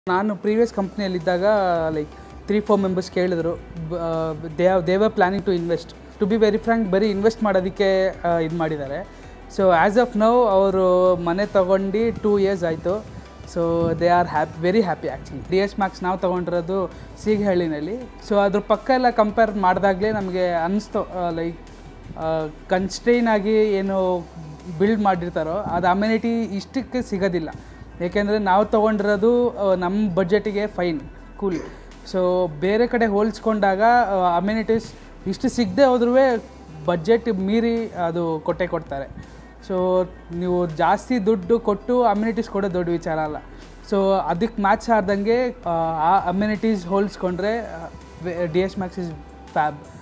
ನಾನು ಪ್ರೀವಿಯಸ್ ಕಂಪ್ನಿಯಲ್ಲಿದ್ದಾಗ like three four members ಕೇಳಿದ್ರು they they're planning to invest to be very frank ಬರೀ invest ಮಾಡೋದಕ್ಕೆ ಇದು ಮಾಡಿದ್ದಾರೆ ಸೊ ಆ್ಯಸ್ ಆಫ್ ನೌ ಅವರು ಮನೆ ತೊಗೊಂಡು ಟೂ ಇಯರ್ಸ್ ಆಯಿತು so they are happy very happy actually D S Max ನಾವು ತೊಗೊಂಡಿರೋದು ಸೀಗಹಳ್ಳಿನಲ್ಲಿ ಸೊ ಅದ್ರ ಪಕ್ಕ ಎಲ್ಲ ಕಂಪೇರ್ ಮಾಡಿದಾಗಲೇ ನಮಗೆ ಅನ್ನಿಸ್ತು ಲೈಕ್ ಕನ್ಸ್ಟ್ರೈನ್ ಆಗಿ ಏನು ಬಿಲ್ಡ್ ಮಾಡಿರ್ತಾರೋ ಅದು ಅಮ್ಯುನಿಟಿ ಇಷ್ಟಕ್ಕೆ ಸಿಗೋದಿಲ್ಲ ಏಕೆಂದರೆ ನಾವು ತೊಗೊಂಡಿರೋದು ನಮ್ಮ ಬಜೆಟಿಗೆ ಫೈನ್ ಕೂಲ್ ಸೊ ಬೇರೆ ಕಡೆ ಹೋಲಿಸ್ಕೊಂಡಾಗ ಅಮ್ಯುನಿಟೀಸ್ ಇಷ್ಟು ಸಿಗದೆ ಹೋದ್ರೂ ಬಜೆಟ್ ಮೀರಿ ಅದು ಕೊಟ್ಟೆ ಕೊಡ್ತಾರೆ ಸೊ ನೀವು ಜಾಸ್ತಿ ದುಡ್ಡು ಕೊಟ್ಟು ಅಮ್ಯುನಿಟೀಸ್ ಕೊಡೋದು ದೊಡ್ಡ ವಿಚಾರ ಅಲ್ಲ ಸೊ ಅದಕ್ಕೆ ಮ್ಯಾಚ್ ಆಡ್ದಂಗೆ ಆ ಅಮ್ಯುನಿಟೀಸ್ ಹೋಲಿಸ್ಕೊಂಡ್ರೆ D S Max is fab